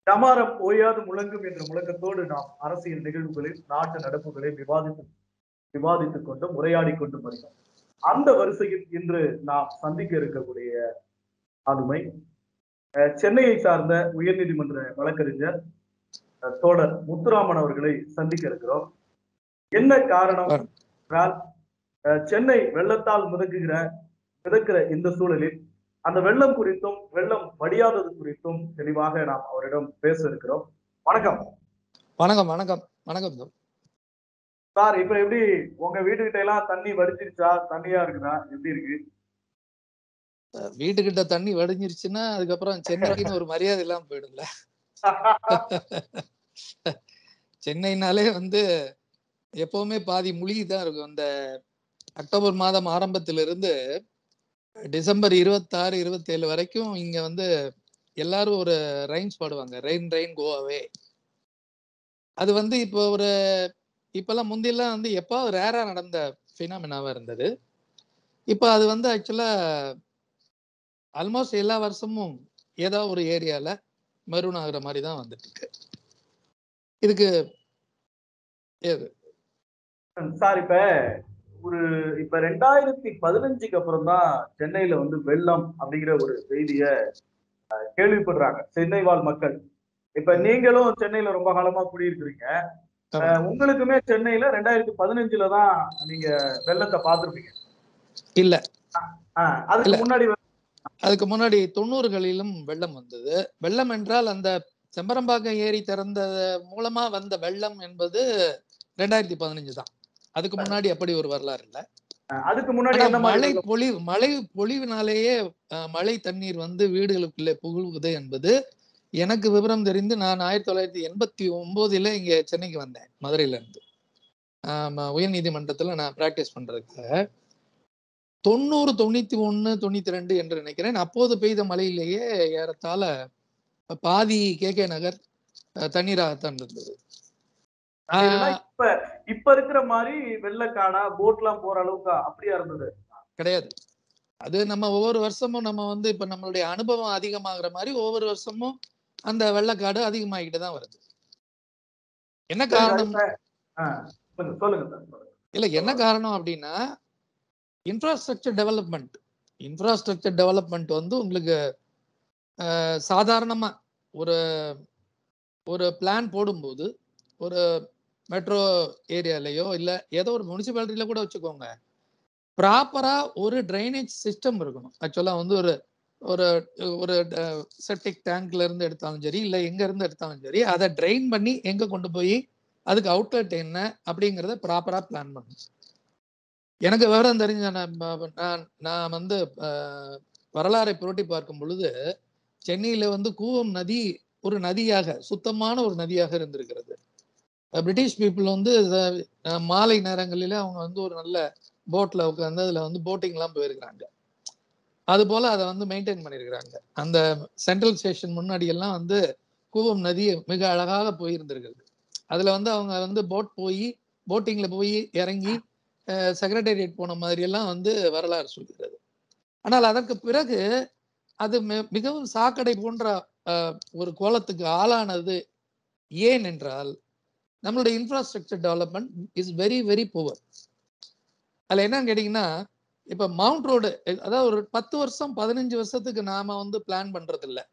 டமாரம் ஓயாது முழங்கும் என்ற முழக்கத்தோடு நாம் அரசியல் நிகழ்வுகளில் நாட்டு நடப்புகளை விவாதித்து விவாதித்துக் கொண்டும் உரையாடி கொண்டும் வருகிறோம் அந்த வரிசையில் இன்று நாம் சந்திக்க இருக்கக்கூடிய ஆளுமை அஹ், சென்னையை சார்ந்த உயர்நீதிமன்ற வழக்கறிஞர் அஹ், தோழர் முத்துராமன் அவர்களை சந்திக்க இருக்கிறோம் என்ன காரணம் என்றால் அஹ், சென்னை வெள்ளத்தால் மிதக்குகிற மிதக்கிற இந்த சூழலில் அந்த வெள்ளம் குறித்தும் வெள்ளம் வடியாதது குறித்தும் தெளிவாக நாம் அவரிடம் பேச இருக்கிறோம் வணக்கம் வணக்கம் வணக்கம் வணக்கம் தம். சார் இப்ப எப்படி உங்க வீட்டுக்கிட்ட எல்லாம் தண்ணி வடிச்சிருச்சா தண்ணியா இருக்குதா எப்படி இருக்கு அஹ் வீட்டுக்கிட்ட தண்ணி வடிஞ்சிருச்சுன்னா அதுக்கப்புறம் சென்னைக்குன்னு ஒரு மரியாதை இல்லாம போயிடும்ல சென்னைனாலே வந்து எப்பவுமே பாதி முழுகி தான் இருக்கும் இந்த அக்டோபர் மாதம் ஆரம்பத்திலிருந்து டிசம்பர் இருபத்தாறு இருபத்தேழு வரைக்கும் இங்க வந்து எல்லாரும் ஒரு ரைன்ஸ் பாடுவாங்க ரெயின் ரெயின் கோ அவே அது வந்து இப்போ ஒரு இப்பெல்லாம் முந்தியெல்லாம் வந்து எப்போ ரேரா நடந்த ஃபினாமினாவா இருந்தது இப்போ அது வந்து ஆக்சுவலா ஆல்மோஸ்ட் எல்லா வருஷமும் ஏதோ ஒரு ஏரியால மெரூன் ஆகுற மாதிரி தான் வந்துட்டு இருக்கு இதுக்கு ஏது சார் இப்ப ஒரு இப்ப ரெண்டாயிரத்தி பதினஞ்சுக்கு அப்புறம் தான் சென்னையில வந்து வெள்ளம் அப்படிங்கிற ஒரு செய்திய அஹ், கேள்விப்படுறாங்க சென்னை வாழ் மக்கள் இப்ப நீங்களும் சென்னையில ரொம்ப காலமா குடியிருக்கிறீங்க அஹ், உங்களுக்குமே சென்னையில ரெண்டாயிரத்தி பதினஞ்சுல தான் நீங்க வெள்ளத்தை பார்த்திருப்பீங்க இல்ல அஹ், அதுக்கு இல்ல. முன்னாடி அதுக்கு முன்னாடி தொண்ணூறுகளிலும் வெள்ளம் வந்தது வெள்ளம் என்றால் அந்த செம்பரம்பாக்கம் ஏரி திறந்த மூலமா வந்த வெள்ளம் என்பது ரெண்டாயிரத்தி பதினஞ்சு தான் அதுக்கு முன்னாடி அப்படி ஒரு வரலாறு இல்ல அஹ், அதுக்கு முன்னாடி ஆனா என்ன மழை மாதிரி பொழிவு மழை பொழிவினாலேயே அஹ், மழை தண்ணீர் வந்து வீடுகளுக்குள்ளே புகுவது என்பது எனக்கு விவரம் தெரிந்து நான் ஆயிரத்தி தொள்ளாயிரத்தி எண்பத்தி ஒன்பதுல இங்க சென்னைக்கு வந்தேன் மதுரையில இருந்து ஆமா, உயர்நீதிமன்றத்துல நான் பிராக்டிஸ் பண்றதுக்காக தொண்ணூறு தொண்ணூத்தி ஒண்ணு தொண்ணூத்தி ரெண்டு என்று நினைக்கிறேன் அப்போது பெய்த மழையிலேயே ஏறத்தாழ பாதி கே கே நகர் அஹ், தண்ணீராகத்தான் இருந்தது அப்படின்னா ஆஹ், இப்ப இப்ப இருக்கிற மாதிரி வெள்ளக்காடா போட்லாம் போற அளவுக்கு அப்படியா இருந்தது கிடையாது அது நம்ம ஒவ்வொரு வருஷமும் நம்ம வந்து இப்ப நம்மளுடைய அனுபவம் அதிகமாகிற மாதிரி ஒவ்வொரு வருஷமும் அந்த வெள்ளக்காடு அதிகமாகிட்டு தான் வருது என்ன காரணம் அஹ், சொல்லுங்க சொல்லுங்க சார் சொல்லுங்க. இல்ல என்ன காரணம் அப்படின்னா இன்ஃப்ராஸ்ட்ரக்சர் டெவலப்மெண்ட் இன்ஃப்ராஸ்ட்ரக்சர் டெவலப்மெண்ட் வந்து உங்களுக்கு அஹ், சாதாரணமா ஒரு ஒரு பிளான் போடும்போது ஒரு மெட்ரோ ஏரியாலயோ இல்ல ஏதோ ஒரு முனிசிபாலிட்டியில கூட வச்சுக்கோங்க ப்ராப்பரா ஒரு ட்ரைனேஜ் சிஸ்டம் இருக்கணும் ஆக்சுவலா வந்து ஒரு ஒரு ஒரு செப்டிக் டேங்க்ல இருந்து எடுத்தாலும் சரி இல்ல எங்க இருந்து எடுத்தாலும் சரி அதை ட்ரைன் பண்ணி எங்க கொண்டு போய் அதுக்கு அவுட்லெட் என்ன அப்படிங்கிறத ப்ராப்பரா பிளான் பண்ணணும் எனக்கு விவரம் தெரிஞ்ச நான் ப- நான் நான் வந்து அஹ், வரலாறை புரட்டி பார்க்கும் பொழுது சென்னையில வந்து கூவம் நதி ஒரு நதியாக சுத்தமான ஒரு நதியாக இருந்திருக்கிறது அஹ், பிரிட்டிஷ் பீப்புள் வந்து அஹ், மாலை நேரங்களில அவங்க வந்து ஒரு நல்ல போட்ல உட்காந்து அதுல வந்து போட்டிங்லாம் போயிருக்கிறாங்க அது போல அதை வந்து மெயின்டைன் பண்ணியிருக்கிறாங்க அந்த சென்ட்ரல் ஸ்டேஷன் முன்னாடி எல்லாம் வந்து கூவம் நதி மிக அழகாக போயிருந்திருக்கிறது அதுல வந்து அவங்க வந்து போட் போய் போட்டிங்ல போய் இறங்கி செக்ரட்டேரியட் போன மாதிரி எல்லாம் வந்து வரலாறு சொல்கிறது ஆனால் அதற்கு பிறகு அது மி- மிகவும் சாக்கடை போன்ற அஹ், ஒரு கோலத்துக்கு ஆளானது ஏன் என்றால் நம்மளுடைய infrastructure development is very very poor அதுல என்னன்னு கேட்டீங்கன்னா இப்ப மவுண்ட் ரோடு அதாவது ஒரு பத்து வருஷம் பதினஞ்சு வருஷத்துக்கு நாம வந்து பிளான் பண்றது இல்ல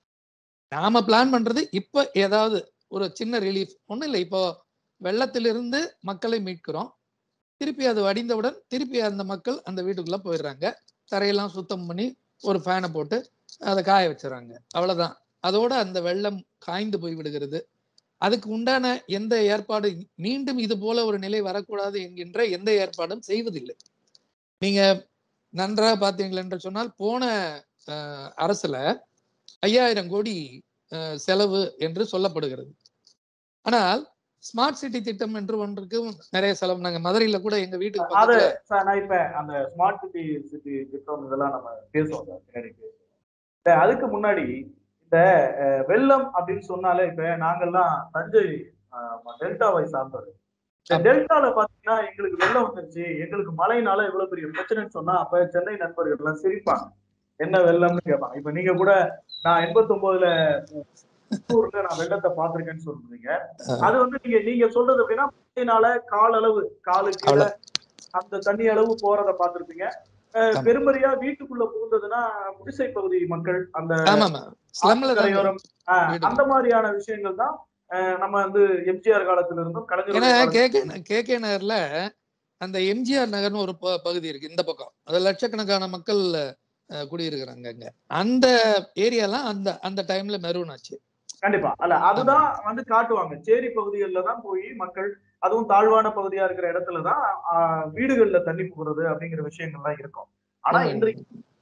நாம பிளான் பண்றது இப்ப ஏதாவது ஒரு சின்ன ரிலீஃப் ஒண்ணும் இல்லை இப்போ வெள்ளத்திலிருந்து மக்களை மீட்கிறோம் திருப்பி அது வடிந்தவுடன் திருப்பி அந்த மக்கள் அந்த வீட்டுக்குள்ள போயிடுறாங்க தரையெல்லாம் சுத்தம் பண்ணி ஒரு ஃபேனை போட்டு அதை காய வச்சுறாங்க அவ்வளவுதான் அதோட அந்த வெள்ளம் காய்ந்து போய் விடுகிறது அதுக்கு உண்டான எந்த ஏற்பாடு மீண்டும் இது போல ஒரு நிலை வரக்கூடாது என்கின்ற எந்த ஏற்பாடும் செய்வதில்லை நீங்க நன்றாக பார்த்தீங்கள் என்று சொன்னால் போன அஹ், அரசுல ஐயாயிரம் கோடி அஹ், செலவு என்று சொல்லப்படுகிறது ஆனால் ஸ்மார்ட் சிட்டி திட்டம் என்று ஒன்றுக்கு நிறைய செலவு நாங்க மதுரையில கூட எங்க வீட்டுக்கு அது பக்கத்துல சார் நான் இப்ப அந்த ஸ்மார்ட் சிட்டி சிட்டி திட்டம் இதெல்லாம் நம்ம பேசுவோம் சார் பின்னாடி பேசுவோம். இப்ப அதுக்கு முன்னாடி இந்த அஹ், வெள்ளம் அப்படின்னு சொன்னாலே இப்ப நாங்கெல்லாம் தஞ்சை அஹ், டெல்டாவை சார்ந்தது இந்த ஆமா. டெல்டால பாத்தீங்கன்னா எங்களுக்கு வெள்ளம் வந்துருச்சு எங்களுக்கு மழைனால இவ்வளவு பெரிய பிரச்சனைன்னு சொன்னா அப்ப சென்னை நண்பர்கள் எல்லாம் சிரிப்பாங்க என்ன வெள்ளம்னு கேட்பாங்க இப்ப நீங்க கூட நான் எண்பத்தி ஒன்பதுல ஊர்ல நான் வெள்ளத்தை பார்த்திருக்கேன்னு சொல்றீங்க ஆ. அது வந்து நீங்க நீங்க சொல்றது எப்படின்னா மழையினால கால் அளவு காலு கீழே அவ்வளவு. அந்த தண்ணி அளவு போறத பார்த்திருப்பீங்க அஹ், ஆமா. பெருமரியா வீட்டுக்குள்ள புகுந்ததுன்னா குடிசை பகுதி மக்கள் அந்த ஆமாமா ஸ்லம்ல தான் கரையோரம் அஹ், வீடு. அந்த மாதிரியான விஷயங்கள் தான் அஹ், நம்ம வந்து எம்ஜிஆர் காலத்துல இருந்தும் ஏன்னா Kalaignar K K K K நகர்ல அந்த எம்ஜிஆர் நகர்னு ஒரு ப- பகுதி இருக்கு இந்த பக்கம் அது லட்சக்கணக்கான மக்கள் அஹ், குடியிருக்கிறாங்க அங்க அந்த ஏரியாலாம் அந்த அந்த டைம்ல மெரூன் ஆச்சு கண்டிப்பா அல்ல அதுதான் வந்து காட்டுவாங்க சேரி பகுதிகளில் தான் போய் மக்கள் அதுவும் தாழ்வான பகுதியா இருக்கிற இடத்துலதான் ஆஹ், வீடுகள்ல தண்ணி போகிறது அப்படிங்கிற விஷயங்கள்லாம் இருக்கும் ஆனா இன்றைக்கு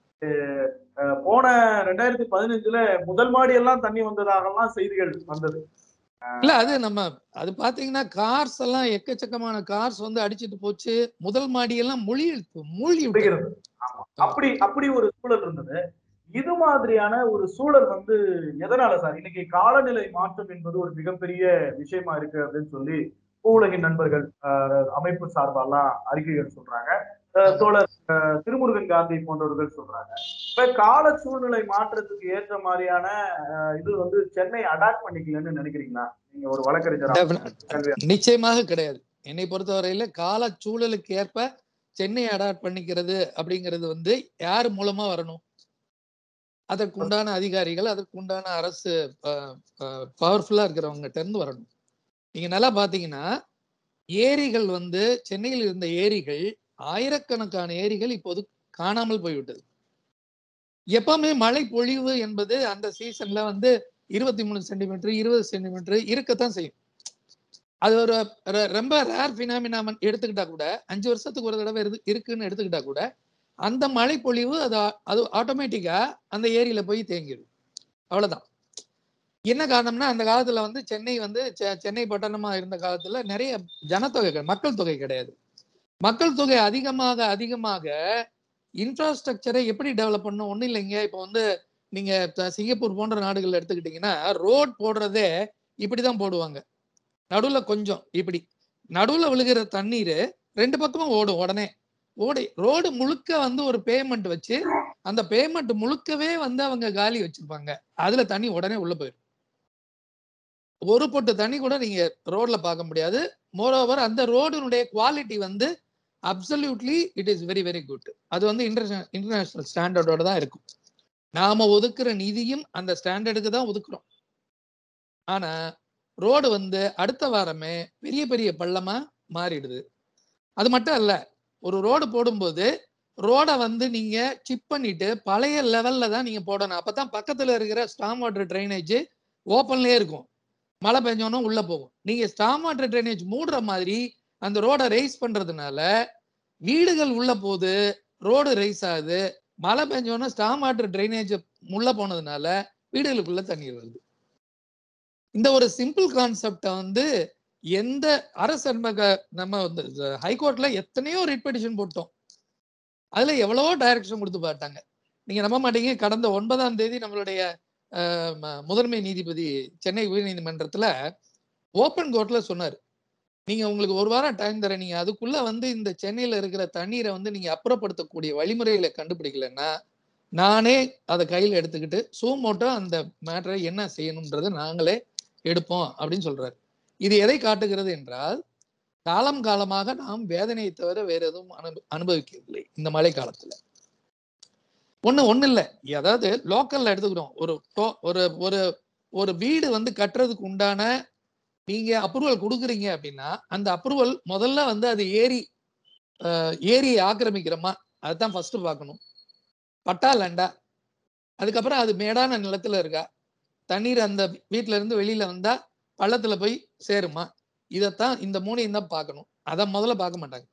அஹ், போன ரெண்டாயிரத்தி பதினஞ்சுல முதல் மாடி எல்லாம் தண்ணி வந்ததாகலாம் செய்திகள் வந்தது இல்ல அது நம்ம அது பாத்தீங்கன்னா கார்ஸ் எல்லாம் எக்கச்சக்கமான கார்ஸ் வந்து அடிச்சிட்டு போச்சு முதல் மாடி எல்லாம் மொழி மூழ்கி விட்டது. புரிகிறது ஆமா. அப்படி அப்படி ஒரு சூழல் இருந்தது இது மாதிரியான ஒரு சூழல் வந்து எதனால சார் இன்னைக்கு காலநிலை மாற்றம் என்பது ஒரு மிகப்பெரிய விஷயமா இருக்கு அப்படின்னு சொல்லி பூவுலகின் நண்பர்கள் ஆஹ், அமைப்பு சார்பாலாம் அறிக்கைகள் சொல்றாங்க ஆஹ், தோழர் ஆஹ், திருமுருகன் காந்தி போன்றவர்கள் சொல்றாங்க இப்ப கால சூழ்நிலை மாற்றத்துக்கு ஏற்ற மாதிரியான ஆஹ், இது வந்து சென்னை அடாப்ட் பண்ணிக்கலன்னு நினைக்கிறீங்களா நீங்க ஒரு வழக்கறிஞர் Definite- நிச்சயமாக கிடையாது என்னை பொறுத்தவரையில கால சூழலுக்கு ஏற்ப சென்னை அடாப்ட் பண்ணிக்கிறது அப்படிங்கிறது வந்து யார் மூலமா வரணும் அதற்கு உண்டான அதிகாரிகள் அதற்கு உண்டான அரசு பவர்ஃபுல்லா இருக்கிறவங்ககிட்ட இருந்து வரணும் நீங்க நல்லா பாத்தீங்கன்னா ஏரிகள் வந்து சென்னையில் இருந்த ஏரிகள் ஆயிரக்கணக்கான ஏரிகள் இப்போது காணாமல் போய்விட்டது எப்பவுமே மழை பொழிவு என்பது அந்த சீசன்ல வந்து இருபத்தி மூணு சென்டிமீட்டர் இருபது சென்டிமீட்டர் இருக்கத்தான் செய்யும் அது ஒரு ர- ரொம்ப ரேர் பினாமினாமன் எடுத்துக்கிட்டா கூட அஞ்சு வருஷத்துக்கு ஒரு தடவை இருக்கு இருக்குன்னு எடுத்துக்கிட்டா கூட அந்த மழை பொழிவு அது ஆ- அது ஆட்டோமேட்டிக்கா அந்த ஏரியில போய் தேங்கிடும் அவ்வளவுதான் என்ன காரணம்னா அந்த காலத்துல வந்து சென்னை வந்து செ- சென்னை பட்டணமா இருந்த காலத்துல நிறைய ஜனத்தொகை கிடை- மக்கள் தொகை கிடையாது மக்கள் தொகை அதிகமாக அதிகமாக இன்ஃப்ராஸ்ட்ரக்சரை எப்படி டெவலப் பண்ணணும் ஒண்ணும் இல்லைங்க இப்போ வந்து நீங்க த- சிங்கப்பூர் போன்ற நாடுகள் எடுத்துக்கிட்டீங்கன்னா ரோட் போடுறதே இப்படிதான் போடுவாங்க நடுவுல கொஞ்சம் இப்படி நடுவுல விழுகிற தண்ணீர் ரெண்டு பக்கமும் ஓடும் உடனே ஓடி ரோடு முழுக்க வந்து ஒரு பேமெண்ட் வச்சு அந்த பேமெண்ட் முழுக்கவே வந்து அவங்க காலி வச்சிருப்பாங்க அதுல தண்ணி உடனே உள்ள போயிடும் ஒரு பொட்டு தண்ணி கூட நீங்க ரோட்ல பார்க்க முடியாது மோரோவர் அந்த ரோடுனுடைய குவாலிட்டி வந்து absolutely it is very very good அது வந்து இன்டர்நேஷனல் இன்டர்நேஷனல் ஸ்டாண்டர்டோட தான் இருக்கும் நாம ஒதுக்குற நிதியும் அந்த ஸ்டாண்டர்டுக்கு தான் ஒதுக்குறோம் ஆனா ரோடு வந்து அடுத்த வாரமே பெரிய பெரிய பள்ளமா மாறிடுது அது மட்டும் இல்ல ஒரு ரோடு போடும்போது ரோடை வந்து நீங்க சிப் பண்ணிட்டு பழைய லெவல்ல தான் நீங்க போடணும் அப்பதான் பக்கத்துல இருக்கிற ஸ்டாம் வாட்டர் ட்ரைனேஜ் ஓப்பன்லயே இருக்கும் மழை பெஞ்சோன்னா உள்ள போகும் நீங்க ஸ்டாம் வாட்டர் ட்ரைனேஜ் மூடுற மாதிரி அந்த ரோடை ரைஸ் பண்றதுனால வீடுகள் உள்ள போகுது ரோடு ரைஸ் ஆகுது மழை பெஞ்சோன்னா ஸ்டாம் வாட்டர் ட்ரைனேஜ் உள்ள போனதுனால வீடுகளுக்குள்ள தண்ணீர் வருது இந்த ஒரு சிம்பிள் கான்செப்டை வந்து எந்த அரசு நம்ம நம்ம வந்து ஹைகோர்ட்ல எத்தனையோ ரிட் பெட்டிஷன் போட்டோம் அதுல எவ்வளவோ டைரக்ஷன் கொடுத்து பார்த்தாங்க நீங்க நம்ப மாட்டீங்க கடந்த ஒன்பதாம் தேதி நம்மளுடைய அஹ், ம- முதன்மை நீதிபதி சென்னை உயர்நீதிமன்றத்துல ஓப்பன் கோர்ட்ல சொன்னார் நீங்க உங்களுக்கு ஒரு வாரம் டைம் தரேன் நீங்க அதுக்குள்ள வந்து இந்த சென்னையில இருக்கிற தண்ணீரை வந்து நீங்க அப்புறப்படுத்தக்கூடிய வழிமுறைகளை கண்டுபிடிக்கலன்னா நானே அதை கையில் எடுத்துக்கிட்டு சூமோட்டோ அந்த மேட்டரை என்ன செய்யணும்ன்றதை நாங்களே எடுப்போம் அப்படின்னு சொல்றாரு இது எதை காட்டுகிறது என்றால் காலம் காலமாக நாம் வேதனையை தவிர வேற எதுவும் அனுப அனுபவிக்கவில்லை இந்த மழை காலத்துல ஒண்ணு ஒண்ணு இல்ல அதாவது லோக்கல்ல எடுத்துக்கிறோம் ஒரு டோ- ஒரு ஒரு ஒரு வீடு வந்து கட்டுறதுக்கு உண்டான நீங்க அப்ரூவல் கொடுக்குறீங்க அப்படின்னா அந்த அப்ரூவல் முதல்ல வந்து அது ஏரி அஹ், ஏரியை ஆக்கிரமிக்கிறோமா அதுதான் ஃபர்ஸ்ட் பார்க்கணும் பட்டா லேண்டா அதுக்கப்புறம் அது மேடான நிலத்துல இருக்கா தண்ணீர் அந்த வீட்ல இருந்து வெளியில வந்தா பள்ளத்துல போய் சேருமா இதைத்தான் இந்த மூணையும் தான் பார்க்கணும் அதை முதல்ல பார்க்க மாட்டாங்க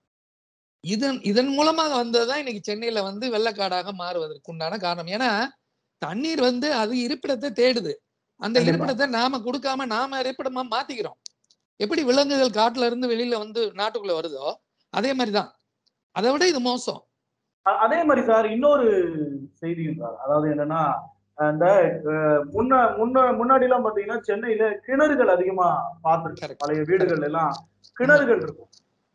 இதன் இதன் மூலமாக வந்ததுதான் இன்னைக்கு சென்னையில வந்து வெள்ளக்காடாக மாறுவதற்கு உண்டான காரணம் ஏன்னா தண்ணீர் வந்து அது இருப்பிடத்தை தேடுது அந்த கண்டிப்பா. இருப்பிடத்தை நாம கொடுக்காம நாம இருப்பிடமா மாத்திக்கிறோம் எப்படி விலங்குகள் காட்டுல இருந்து வெளியில வந்து நாட்டுக்குள்ள வருதோ அதே மாதிரிதான் அதை விட இது மோசம் அ- அதே மாதிரி சார் இன்னொரு செய்தியும் சார் அதாவது என்னன்னா அந்த அஹ், முன்ன முன்ன முன்னாடி எல்லாம் பாத்தீங்கன்னா சென்னையில கிணறுகள் அதிகமா பார்த்திருக்கேன் Correct. பழைய வீடுகள் எல்லாம் கிணறுகள் இருக்கும்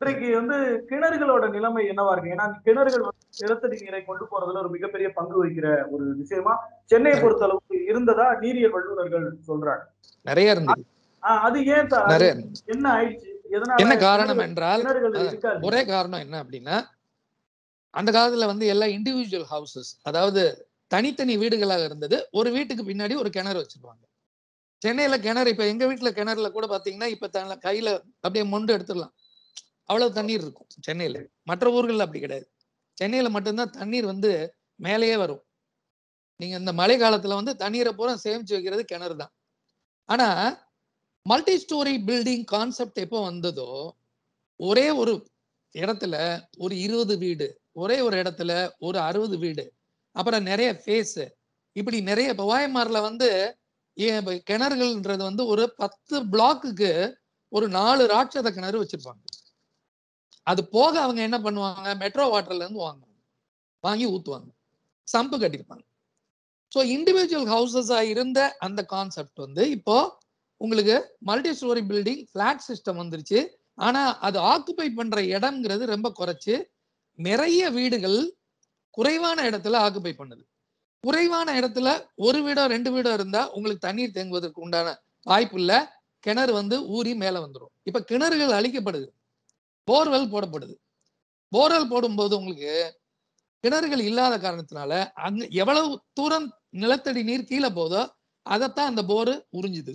இன்றைக்கு வந்து கிணறுகளோட நிலைமை என்னவா இருக்கு ஏன்னா கிணறுகள் வந்து நிலத்தடி நீரை கொண்டு போறதுல ஒரு மிகப்பெரிய பங்கு வகிக்கிற ஒரு விஷயமா சென்னையை பொறுத்த அளவுக்கு இருந்ததா நீரியல் வல்லுநர்கள் சொல்றாங்க நிறைய இருந்தது ஆஹ் அது ஏன் சார் அது நிறைய இருந்தது. என்ன ஆயிடுச்சு எதனால என்ன காரணம் கிணறுகள் என்றால் கிணறுகள் அஹ், இருக்கா இல்லையா? ஒரே காரணம் என்ன அப்படின்னா அந்த காலத்துல வந்து எல்லாம் இண்டிவிஜுவல் ஹவுசஸ் அதாவது தனித்தனி வீடுகளாக இருந்தது ஒரு வீட்டுக்கு பின்னாடி ஒரு கிணறு வச்சிருப்பாங்க சென்னையில கிணறு இப்ப எங்க வீட்டுல கிணறுல கூட பாத்தீங்கன்னா இப்ப தன்னை கையில அப்படியே மொண்டு எடுத்துடலாம் அவ்வளவு தண்ணீர் இருக்கும் சென்னையில மற்ற ஊர்கள்ல அப்படி கிடையாது சென்னையில மட்டும்தான் தண்ணீர் வந்து மேலேயே வரும் நீங்க இந்த மழை காலத்துல வந்து தண்ணீரை பூரா சேமிச்சு வைக்கிறது கிணறு தான் ஆனா மல்டி ஸ்டோரி பில்டிங் கான்செப்ட் எப்போ வந்ததோ ஒரே ஒரு இடத்துல ஒரு இருபது வீடு ஒரே ஒரு இடத்துல ஒரு அறுபது வீடு அப்புறம் நிறைய ஃபேஸ் இப்படி நிறைய இப்போ வாயமாரில் வந்து ஏன் இப்ப கிணறுகள்ன்றது வந்து ஒரு பத்து பிளாக்குக்கு ஒரு நாலு ராட்சத கிணறு வச்சிருப்பாங்க அது போக அவங்க என்ன பண்ணுவாங்க மெட்ரோ வாட்டர்ல இருந்து வாங்குவாங்க வாங்கி ஊத்துவாங்க சம்பு கட்டியிருப்பாங்க ஸோ இண்டிவிஜுவல் ஹவுசஸா இருந்த அந்த கான்செப்ட் வந்து இப்போ உங்களுக்கு multi storey building flat system வந்துருச்சு ஆனா அது ஆக்குபை பண்ற இடம்ங்கிறது ரொம்ப குறைச்சு நிறைய வீடுகள் குறைவான இடத்துல ஆக்குபை பண்ணுது குறைவான இடத்துல ஒரு வீடோ ரெண்டு வீடோ இருந்தா உங்களுக்கு தண்ணீர் தேங்குவதற்கு உண்டான வாய்ப்பு இல்ல கிணறு வந்து ஊறி மேல வந்துடும் இப்ப கிணறுகள் அழிக்கப்படுது போர்வெல் போடப்படுது போர்வெல் போடும்போது உங்களுக்கு கிணறுகள் இல்லாத காரணத்தினால அங்க எவ்வளவு தூரம் நிலத்தடி நீர் கீழே போதோ அதைத்தான் அந்த போரு உறிஞ்சுது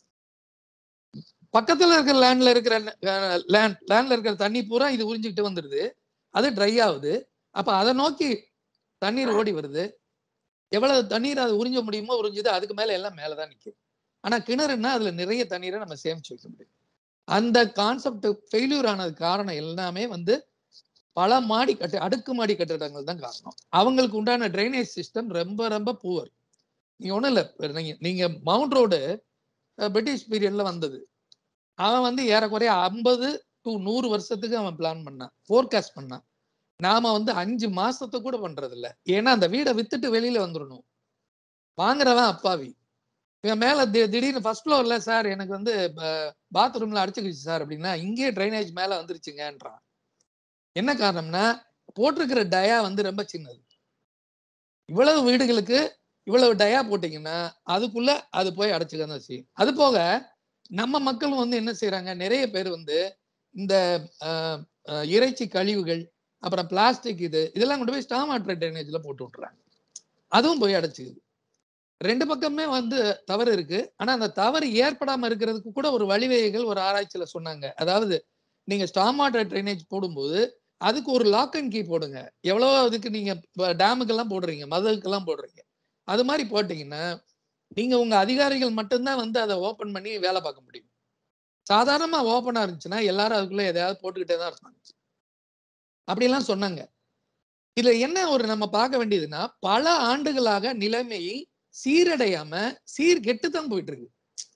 பக்கத்துல இருக்கிற லேண்ட்ல இருக்கிற லேண்ட் லேண்ட்ல இருக்கிற தண்ணி பூரா இது உறிஞ்சிக்கிட்டு வந்துடுது அது ட்ரை ஆகுது அப்ப அதை நோக்கி தண்ணீர் ஓடி வருது எவ்வளவு தண்ணீர் அது உறிஞ்ச முடியுமோ உறிஞ்சுது அதுக்கு மேல எல்லாம் மேலதான் நிக்குது ஆனா கிணறுன்னா அதுல நிறைய தண்ணீரை நம்ம சேமிச்சு வைக்க முடியும் அந்த கான்செப்ட் ஃபெயிலியூர் ஆனது காரணம் எல்லாமே வந்து பல மாடி கட்டு அடுக்கு மாடி கட்டிடங்கள் தான் காரணம் அவங்களுக்கு உண்டான ட்ரைனேஜ் சிஸ்டம் ரொம்ப ரொம்ப புவர் நீங்க ஒண்ணும் இல்ல நீங்க நீங்க மவுண்ட் ரோடு பிரிட்டிஷ் பீரியட்ல வந்தது அவன் வந்து ஏறக்குறைய ஐம்பது டு நூறு வருஷத்துக்கு அவன் பிளான் பண்ணான் ஃபோர்காஸ்ட் பண்ணான் நாம வந்து அஞ்சு மாசத்தை கூட பண்றது இல்ல ஏன்னா அந்த வீடை வித்துட்டு வெளியில வந்துடணும் வாங்குறவன் அப்பாவி இவன் மேல தி- திடீர்னு ஃபர்ஸ்ட் ஃப்ளோர்ல சார் எனக்கு வந்து பாத்ரூம்ல அடிச்சுக்கிச்சு சார் அப்படின்னா இங்கேயே ட்ரைனேஜ் மேல வந்துருச்சுங்கன்றான் என்ன காரணம்னா போட்டிருக்கிற டயா வந்து ரொம்ப சின்னது இவ்வளவு வீடுகளுக்கு இவ்வளவு டயா போட்டீங்கன்னா அதுக்குள்ள அது போய் அடைச்சுக்க தான் செய்யும் அது போக நம்ம மக்கள் வந்து என்ன செய்றாங்க நிறைய பேர் வந்து இந்த அஹ், அஹ், இறைச்சி கழிவுகள் அப்புறம் பிளாஸ்டிக் இது இதெல்லாம் கொண்டு போய் ஸ்டாம் வாட்டர் ட்ரைனேஜ்ல போட்டு விட்டுறாங்க அதுவும் போய் அடைச்சுக்குது ரெண்டு பக்கமே வந்து தவறு இருக்கு ஆனா அந்த தவறு ஏற்படாம இருக்கிறதுக்கு கூட ஒரு வழிவகைகள் ஒரு ஆராய்ச்சியில சொன்னாங்க அதாவது நீங்க ஸ்டாம் வாட்டர் ட்ரைனேஜ் போடும்போது அதுக்கு ஒரு லாக் அண்ட் கீ போடுங்க எவ்வளவோ அதுக்கு நீங்க டேமுக்கெல்லாம் போடுறீங்க மதுக்கெல்லாம் போடுறீங்க அது மாதிரி போட்டீங்கன்னா நீங்க உங்க அதிகாரிகள் மட்டும்தான் வந்து அதை ஓபன் பண்ணி வேலை பார்க்க முடியும் சாதாரணமா ஓப்பனா இருந்துச்சுன்னா எல்லாரும் அதுக்குள்ள எதையாவது போட்டுக்கிட்டே தான் இருப்பாங்க அப்படிலாம் சொன்னாங்க இதுல என்ன ஒரு நம்ம பார்க்க வேண்டியதுன்னா பல ஆண்டுகளாக நிலைமை சீரடையாம சீர் கெட்டுதான் போயிட்டு இருக்கு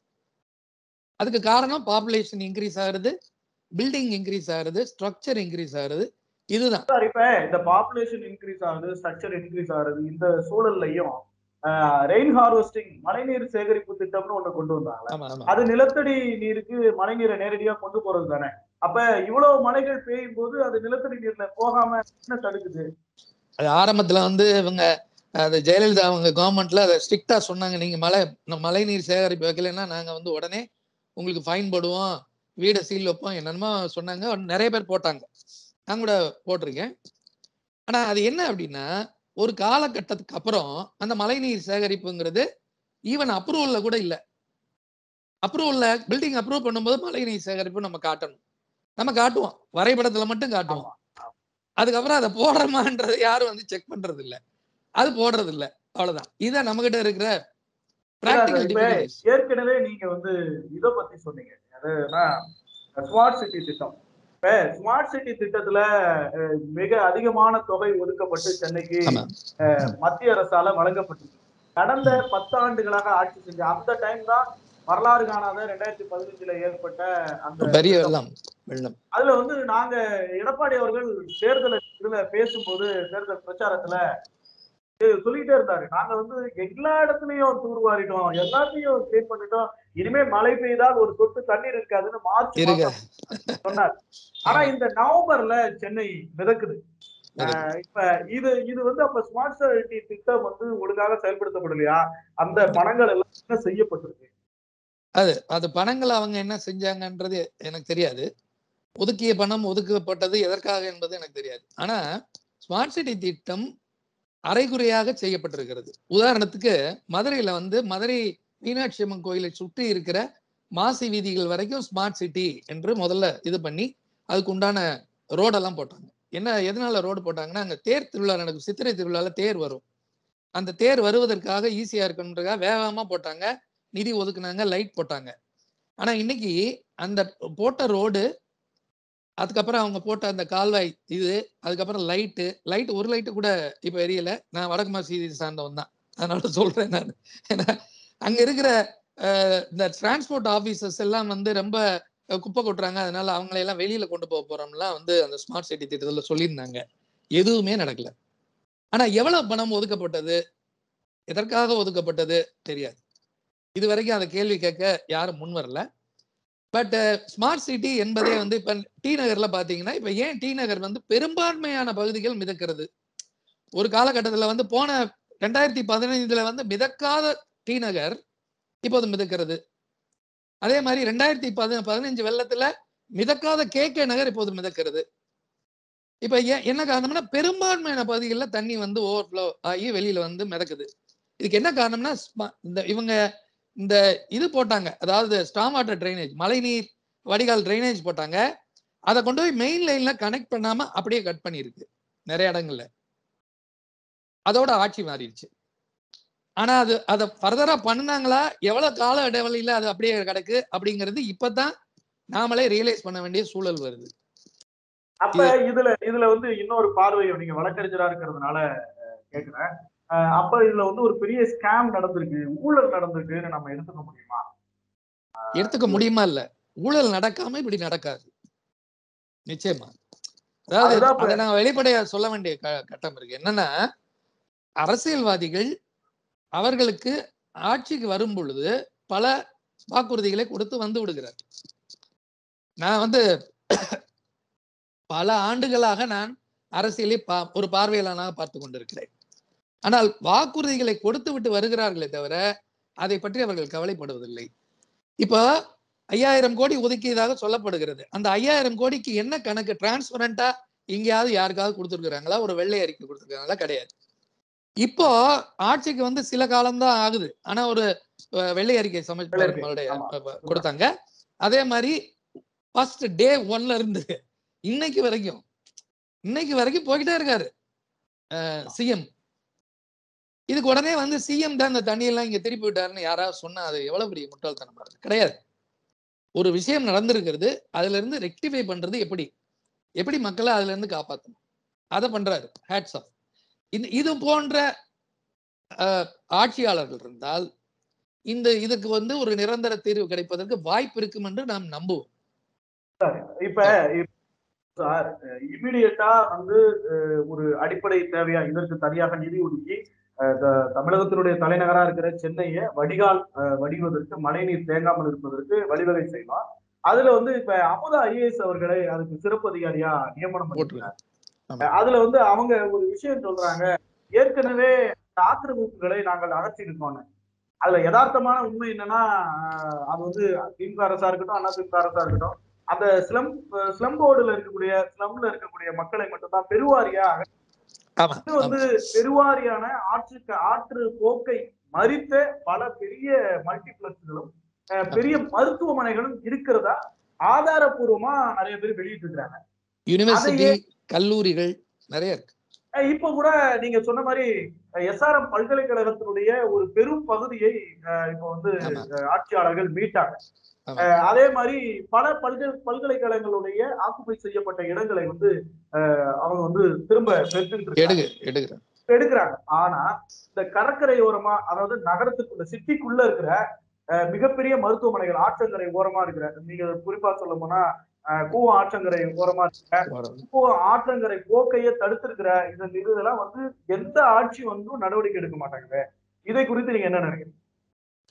அதுக்கு காரணம் பாப்புலேஷன் இன்க்ரீஸ் ஆகுறது பில்டிங் இன்க்ரீஸ் ஆகுறது ஸ்ட்ரக்சர் இன்க்ரீஸ் ஆகுறது இதுதான் சார் இப்ப இந்த பாப்புலேஷன் இன்க்ரீஸ் ஆகுது ஸ்ட்ரக்சர் இன்க்ரீஸ் ஆகுது இந்த சூழல்லையும் ரெயின் ஹார்வெஸ்டிங் மழைநீர் சேகரிப்பு திட்டம்னு ஒண்ணு கொண்டு வந்தாங்க ஆமா ஆமா அது நிலத்தடி நீருக்கு மழைநீரை நேரடியா கொண்டு போறது தானே அப்ப இவ்வளவு மழைகள் பெய்யும் போது அது நிலத்தடி நீர்ல போகாம என்ன தடுக்குது அது ஆரம்பத்துல வந்து இவங்க அது ஜெயலலிதா அவங்க கவர்மெண்ட்ல அதை ஸ்ட்ரிக்டா சொன்னாங்க நீங்க மழை மழை நீர் சேகரிப்பு வைக்கலைன்னா நாங்க வந்து உடனே உங்களுக்கு ஃபைன் போடுவோம் வீடை சீல் வைப்போம் என்னென்னமோ சொன்னாங்க நிறைய பேர் போட்டாங்க நான் கூட போட்டிருக்கேன் ஆனா அது என்ன அப்படின்னா ஒரு காலகட்டத்துக்கு அப்புறம் அந்த மழைநீர் சேகரிப்புங்கிறது ஈவன் அப்ரூவல்ல கூட இல்லை அப்ரூவல்ல பில்டிங் அப்ரூவ் பண்ணும்போது மழைநீர் சேகரிப்பு நம்ம காட்டணும் நம்ம காட்டுவோம் வரைபடத்துல மட்டும் காட்டுவோம் அதுக்கப்புறம் அதை போடுறோமான்றது யாரும் வந்து செக் பண்றது இல்ல அது போடுறது இல்ல அவ்வளவுதான் இதான் நம்ம கிட்ட இருக்கிற பிராக்டிகல் இப்ப ஏற்கனவே நீங்க வந்து இத பத்தி சொன்னீங்க அதுனா ஸ்மார்ட் சிட்டி திட்டம் இப்ப ஸ்மார்ட் சிட்டி திட்டத்துல அஹ், மிக அதிகமான தொகை ஒதுக்கப்பட்டு சென்னைக்கு ஆமா மத்திய அரசால வழங்கப்பட்டிருக்கு கடந்த பத்தாண்டுகளாக ஆட்சி செஞ்ச அந்த டைம் தான் வரலாறு காணாத ரெண்டாயிரத்தி பதினஞ்சுல ஏற்பட்ட அந்த பெரிய திட்டம். வெள்ளம் வெள்ளம் அதுல வந்து நாங்க எடப்பாடி அவர்கள் தேர்தல் இதுல பேசும்போது தேர்தல் பிரச்சாரத்துல இது சொல்லிட்டே இருந்தாரு நாங்க வந்து எல்லா இடத்துலயும் தூர்வாரிட்டோம் எல்லாத்தையும் கிளீன் பண்ணிட்டோம் இனிமே மழை பெய்தால் ஒரு சொட்டு தண்ணீர் இருக்காதுன்னு மார்ச் இருங்க மாசம் சொன்னார் ஆனா இந்த நவம்பர்ல சென்னை மிதக்குது அஹ் இப்ப இது இது வந்து அப்ப ஸ்மார்ட் சிட்டி திட்டம் வந்து ஒழுங்காக செயல்படுத்தப்படலையா அந்த பணங்கள் எல்லாம் என்ன செய்யப்பட்டிருக்கு அது அது பணங்கள் அவங்க என்ன செஞ்சாங்கன்றது எனக்கு தெரியாது ஒதுக்கிய பணம் ஒதுக்கப்பட்டது எதற்காக என்பது எனக்கு தெரியாது ஆனா ஸ்மார்ட் சிட்டி திட்டம் அரைகுறையாக செய்யப்பட்டிருக்கிறது உதாரணத்துக்கு மதுரையில வந்து மதுரை மீனாட்சி அம்மன் கோயிலை சுற்றி இருக்கிற மாசி வீதிகள் வரைக்கும் ஸ்மார்ட் சிட்டி என்று முதல்ல இது பண்ணி அதுக்கு உண்டான ரோடெல்லாம் போட்டாங்க என்ன எதனால ரோடு போட்டாங்கன்னா அங்க தேர் திருவிழா நடக்கும் சித்திரை திருவிழால தேர் வரும் அந்த தேர் வருவதற்காக ஈஸியா இருக்கணுன்றதுக்காக வேகமா போட்டாங்க நிதி ஒதுக்குனாங்க லைட் போட்டாங்க ஆனா இன்னைக்கு அந்த போட்ட ரோடு அதுக்கப்புறம் அவங்க போட்ட அந்த கால்வாய் இது அதுக்கப்புறம் லைட்டு லைட் ஒரு லைட்டு கூட இப்ப எரியல நான் வடக்கு மாசி சார்ந்தவன் தான் அதனால சொல்றேன் நான் ஏன்னா அங்க இருக்கிற அஹ், இந்த டிரான்ஸ்போர்ட் ஆபீசர்ஸ் எல்லாம் வந்து ரொம்ப அஹ், குப்பை கொட்டுறாங்க அதனால அவங்களை எல்லாம் வெளியில கொண்டு போக போறோம்லாம் வந்து அந்த ஸ்மார்ட் சிட்டி திட்டத்துல சொல்லியிருந்தாங்க எதுவுமே நடக்கல ஆனா எவ்வளவு பணம் ஒதுக்கப்பட்டது எதற்காக ஒதுக்கப்பட்டது தெரியாது இது வரைக்கும் அந்த கேள்வி கேட்க யாரும் முன் வரல பட் ஸ்மார்ட் சிட்டி என்பதே வந்து இப்ப டி நகர்ல பாத்தீங்கன்னா இப்ப ஏன் டி நகர் வந்து பெரும்பான்மையான பகுதிகள் மிதக்கிறது ஒரு காலகட்டத்துல வந்து போன ரெண்டாயிரத்தி பதினைந்துல வந்து மிதக்காத டி நகர் இப்போது மிதக்கிறது அதே மாதிரி ரெண்டாயிரத்தி பதி பதினஞ்சு வெள்ளத்துல மிதக்காத கே கே நகர் இப்போது மிதக்கிறது இப்ப ஏன் என்ன காரணம்னா பெரும்பான்மையான பகுதிகளில் தண்ணி வந்து ஓவர்ஃப்ளோ ஆகி வெளியில வந்து மிதக்குது இதுக்கு என்ன காரணம்னா ஸ்ம- இந்த இவங்க இந்த இது போட்டாங்க அதாவது ஸ்டாம் வாட்டர் ட்ரைனேஜ் மழைநீர் வடிகால் ட்ரைனேஜ் போட்டாங்க அதை கொண்டு போய் மெயின் லைன்ல கனெக்ட் பண்ணாம அப்படியே கட் பண்ணியிருக்கு நிறைய இடங்கள்ல அதோட ஆட்சி மாறிடுச்சு ஆனா அது அதை ஃபர்தரா பண்ணுனாங்களா எவ்வளவு கால இடைவெளியில அது அப்படியே கிடக்கு அப்படிங்கிறது இப்பதான் நாமளே ரியலைஸ் பண்ண வேண்டிய சூழல் வருது அப்ப இதுல இதுல வந்து இன்னொரு பார்வையை நீங்க வழக்கறிஞரா இருக்கிறதுனால அஹ், கேக்குறேன் அஹ், அப்ப இதுல வந்து ஒரு பெரிய ஸ்கேம் நடந்திருக்கு ஊழல் நடந்திருக்குன்னு நம்ம எடுத்துக்க முடியுமா எடுத்துக்க முடியுமா இல்ல ஊழல் நடக்காம இப்படி நடக்காது நிச்சயமா அதாவது அதுதான் இப்ப- அதை நான் வெளிப்படையா சொல்ல வேண்டிய க- கட்டம் இருக்கு என்னன்னா அரசியல்வாதிகள் அவர்களுக்கு ஆட்சிக்கு வரும் பொழுது பல வாக்குறுதிகளை கொடுத்து வந்து விடுகிறார் நான் வந்து பல ஆண்டுகளாக நான் அரசியலை பா ஒரு பார்வையாளனாக பார்த்து கொண்டிருக்கிறேன் ஆனால் வாக்குறுதிகளை கொடுத்து விட்டு வருகிறார்களே தவிர அதை பற்றி அவர்கள் கவலைப்படுவதில்லை இப்போ ஐயாயிரம் கோடி ஒதுக்கியதாக சொல்லப்படுகிறது அந்த ஐயாயிரம் கோடிக்கு என்ன கணக்கு டிரான்ஸ்பரண்டா எங்கேயாவது யாருக்காவது கொடுத்துருக்காங்களா ஒரு வெள்ளை அறிக்கை கொடுத்துருக்காங்களா கிடையாது இப்போ ஆட்சிக்கு வந்து சில காலம்தான் ஆகுது ஆனா ஒரு அஹ், வெள்ளை அறிக்கை சமைச்சு வெள்ளை அறிக்கை, மறுபடியும் ஆமா. அஹ், கொடுத்தாங்க அதே மாதிரி ஃபர்ஸ்ட் டே ஒன்ல இருந்து இன்னைக்கு வரைக்கும் இன்னைக்கு வரைக்கும் போய்கிட்டே இருக்காரு சிஎம் இதுக்கு உடனே வந்து சிஎம் தான் இந்த தண்ணியெல்லாம் இங்க திருப்பி விட்டாருன்னு யாராவது சொன்னா அது எவ்வளவு பெரிய முட்டாள்தனமா இருக்கு கிடையாது ஒரு விஷயம் நடந்திருக்கிறது அதுல இருந்து ரெக்டிஃபை பண்றது எப்படி எப்படி மக்களை அதுல இருந்து காப்பாற்றணும் அதை பண்றாரு ஹேட்ஸ் ஆஃப் இந்த இது போன்ற அஹ், ஆட்சியாளர்கள் இருந்தால் இந்த இதுக்கு வந்து ஒரு நிரந்தர தீர்வு கிடைப்பதற்கு வாய்ப்பு இருக்கும் என்று நாம் நம்புவோம் இப்ப இப்ப சார் இமிடியட்டா வந்து அஹ், ஒரு அடிப்படை தேவையா இதற்கு தனியாக நிதி ஒதுக்கி அஹ், த- தமிழகத்தினுடைய தலைநகரா இருக்கிற சென்னையை வடிகால் அஹ், வடிவதற்கு மழைநீர் தேங்காமல் இருப்பதற்கு வழிவகை செய்யலாம் அதுல வந்து இப்ப அமுதா ஐஏஎஸ் அவர்களை அதுக்கு சிறப்பு அதிகாரியா நியமனம் பண்ணிருக்காங்க ஆமா. அதுல வந்து அவங்க ஒரு விஷயம் சொல்றாங்க ஏற்கனவே இந்த ஆக்கிரமிப்புகளை நாங்கள் அகற்றிருக்கோம் அதுல யதார்த்தமான உண்மை என்னன்னா அஹ், அது வந்து திமுக அரசா இருக்கட்டும் அண்ணா திமுக அரசா இருக்கட்டும் அந்த ஸ்லம் ஸ்லம் போர்டுல இருக்கக்கூடிய ஸ்லம்ல இருக்கக்கூடிய மக்களை மட்டும்தான் பெருவாரியா ஆமா இது வந்து பெருவாரியான ஆற்றுக்கு ஆற்று போக்கை மறித்த பல பெரிய மல்டிபிளக்ஸ்களும் அஹ், பெரிய மருத்துவமனைகளும் இருக்கிறதா ஆதாரபூர்வமா நிறைய பேர் வெளியிட்டு இருக்காங்க யூனிவர்சிட்டி கல்லூரிகள் நிறைய இருக்கு அஹ் இப்ப கூட நீங்க சொன்ன மாதிரி எஸ்ஆர்எம் பல்கலைக்கழகத்தினுடைய ஒரு பெரும் பகுதியை அஹ், இப்ப வந்து ஆமா. அஹ், ஆட்சியாளர்கள் மீட்டாங்க ஆமா. அஹ், அதே மாதிரி பல பல்கலை பல்கலைக்கழகங்களுடைய ஆக்குபை செய்யப்பட்ட இடங்களை வந்து அஹ், அவங்க வந்து திரும்ப பெற்றுக்கிட்டு இருக்காங்க. எடுகு எடுக்கிறேன் எடுக்கிறாங்க ஆனா இந்த கடற்கரை ஓரமா அதாவது நகரத்துக்குள்ள சிட்டிக்குள்ள இருக்கிற அஹ், மிகப்பெரிய மருத்துவமனைகள் ஆற்றங்கரை ஓரமா இருக்கிற நீங்க குறிப்பா சொல்ல போனா அஹ், கூவம் ஆற்றங்கரை ஓரமா இருக்கிற இப்போ ஆற்றங்கரை போக்கையே தடுத்திருக்கிற இந்த இதெல்லாம் வந்து எந்த ஆட்சி வந்தும் நடவடிக்கை எடுக்க மாட்டாங்க இதை குறித்து நீங்க என்ன நினைக்கிறீங்க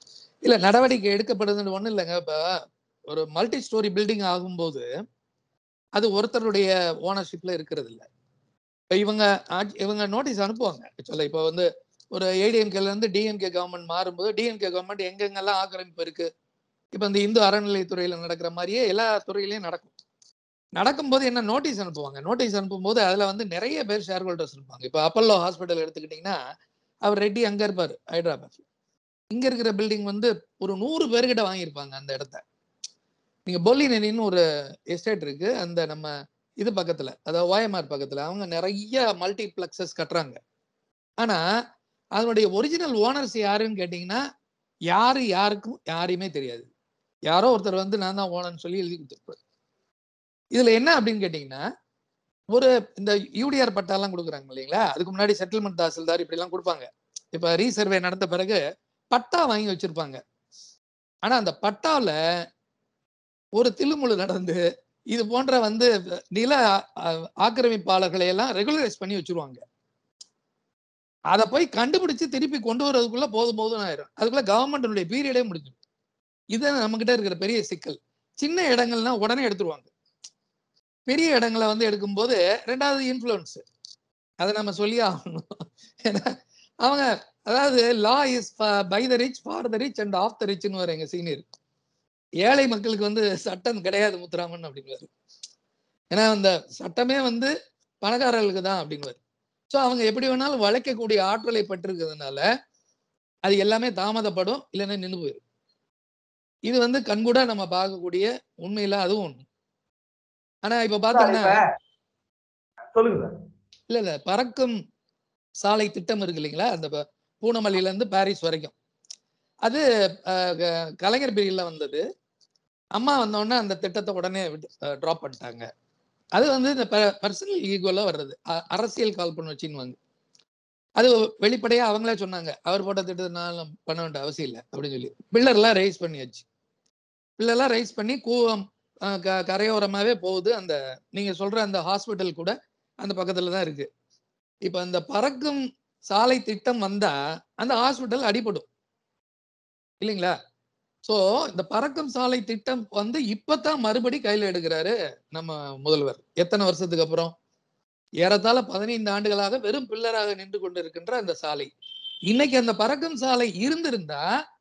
இல்ல நடவடிக்கை எடுக்கப்படுதுன்னு ஒண்ணும் இல்லைங்க இப்ப ஒரு மல்டி ஸ்டோரி பில்டிங் ஆகும்போது அது ஒருத்தருடைய ஓனர்ஷிப்ல இருக்கிறது இல்ல இப்ப இவங்க ஆட்சி- இவங்க நோட்டீஸ் அனுப்புவாங்க சொல்ல இப்ப வந்து ஒரு ஏடிஎம்கேல இருந்து டிஎம்கே கவர்மெண்ட் மாறும்போது டிஎம்கே கவர்மெண்ட் எங்கெங்கெல்லாம் ஆக்கிரமிப்பு இருக்கு இப்ப இந்த இந்து அறநிலையத்துறையில நடக்கிற மாதிரியே எல்லா துறையிலயும் நடக்கும் நடக்கும்போது என்ன நோட்டீஸ் அனுப்புவாங்க நோட்டீஸ் அனுப்பும்போது அதுல வந்து நிறைய பேர் ஷேர் ஹோல்டர்ஸ் இருப்பாங்க இப்ப அப்பல்லோ ஹாஸ்பிட்டல் எடுத்துக்கிட்டீங்கன்னா அவர் ரெட்டி அங்க இருப்பாரு ஹைதராபாத் இங்க இருக்கிற பில்டிங் வந்து ஒரு நூறு பேர்கிட்ட வாங்கியிருப்பாங்க அந்த இடத்த நீங்க பொல்லினேனின்னு ஒரு எஸ்டேட் இருக்கு அந்த நம்ம இது பக்கத்துல அதாவது ஓஎம்ஆர் பக்கத்துல அவங்க நிறைய மல்டிபிளெக்சஸ் கட்டுறாங்க ஆனா அதனுடைய ஒரிஜினல் ஓனர்ஸ் யாருன்னு கேட்டீங்கன்னா யாரு யாருக்கும் யாரையுமே தெரியாது யாரோ ஒருத்தர் வந்து நான் தான் ஓனர்னு சொல்லி எழுதி கொடுத்துருப்பாரு இதுல என்ன அப்படின்னு கேட்டீங்கன்னா ஒரு இந்த யூடிஆர் பட்டாலாம் கொடுக்குறாங்க இல்லைங்களா அதுக்கு முன்னாடி செட்டில்மெண்ட் தாசில்தார் இப்படி எல்லாம் கொடுப்பாங்க இப்ப ரீசர்வே நடந்த பிறகு பட்டா வாங்கி வச்சிருப்பாங்க ஆனா அந்த பட்டால ஒரு தில்லுமுழு நடந்து இது போன்ற வந்து நில ஆ- ஆக்கிரமிப்பாளர்களை எல்லாம் ரெகுலரைஸ் பண்ணி வச்சிருவாங்க அதை போய் கண்டுபிடிச்சு திருப்பி கொண்டு வரதுக்குள்ள போதும் போதும் ஆயிரும் அதுக்குள்ள கவர்மெண்ட்டுடைய பீரியடே முடிஞ்சிடும் இதுதான் நம்ம கிட்ட இருக்கிற பெரிய சிக்கல் சின்ன இடங்கள்னா உடனே எடுத்துருவாங்க பெரிய இடங்களை வந்து எடுக்கும்போது ரெண்டாவது இன்ஃப்ளூயன்ஸ் அதை நம்ம சொல்லி ஆகணும் ஏன்னா அவங்க அதாவது law is by the rich for the rich and of the ரிச்னு வர எங்க சீனியர் ஏழை மக்களுக்கு வந்து சட்டம் கிடையாது முத்துராமன் அப்படிங்குவாரு ஏன்னா அந்த சட்டமே வந்து பணக்காரர்களுக்கு தான் அப்படிங்குவாரு ஸோ அவங்க எப்படி வேணாலும் வளைக்கக்கூடிய ஆற்றலை பெற்றிருக்கிறதுனால அது எல்லாமே தாமதப்படும் இல்லைன்னா நின்று போயிடும் இது வந்து கண்கூட நம்ம பார்க்கக்கூடிய உண்மையில அதுவும் ஒண்ணு ஆனா இப்ப சார், பாத்தீங்கன்னா இப்ப சொல்லுங்க சார் இல்ல இல்ல பறக்கும் சாலை திட்டம் இருக்கு இல்லைங்களா அந்த ப- பூனமல்லியில இருந்து பாரிஸ் வரைக்கும் அது அஹ், க- கலைஞர் பீரியட்ல வந்தது அம்மா வந்தோடனே அந்த திட்டத்தை உடனே ட்ராப் பண்ணிட்டாங்க அது வந்து இந்த பர்சனல் ஈகோல வர்றது அ- அரசியல் கால் பண்ண வச்சுன்னு அது வெளிப்படையா அவங்களே சொன்னாங்க அவர் போட்ட திட்டத்தினால பண்ண வேண்டிய அவசியம் இல்லை அப்படின்னு சொல்லி பில்லர்லாம் ரைஸ் பண்ணியாச்சு பில்லர்லாம் ரைஸ் பண்ணி கூவம் அஹ், க- கரையோரமாவே போகுது அந்த நீங்க சொல்ற அந்த ஹாஸ்பிட்டல் கூட அந்த பக்கத்துல தான் இருக்கு இப்ப அந்த பறக்கும் சாலை திட்டம் வந்தா அந்த ஹாஸ்பிட்டல் அடிபடும் இல்லைங்களா சோ இந்த பறக்கும் சாலை திட்டம் வந்து இப்பதான் மறுபடி கையில எடுக்கிறாரு நம்ம முதல்வர் எத்தனை வருஷத்துக்கு அப்புறம் ஏறத்தாழ பதினைந்து ஆண்டுகளாக வெறும் பில்லராக நின்று கொண்டிருக்கின்ற அந்த சாலை இன்னைக்கு அந்த பறக்கும் சாலை இருந்திருந்தா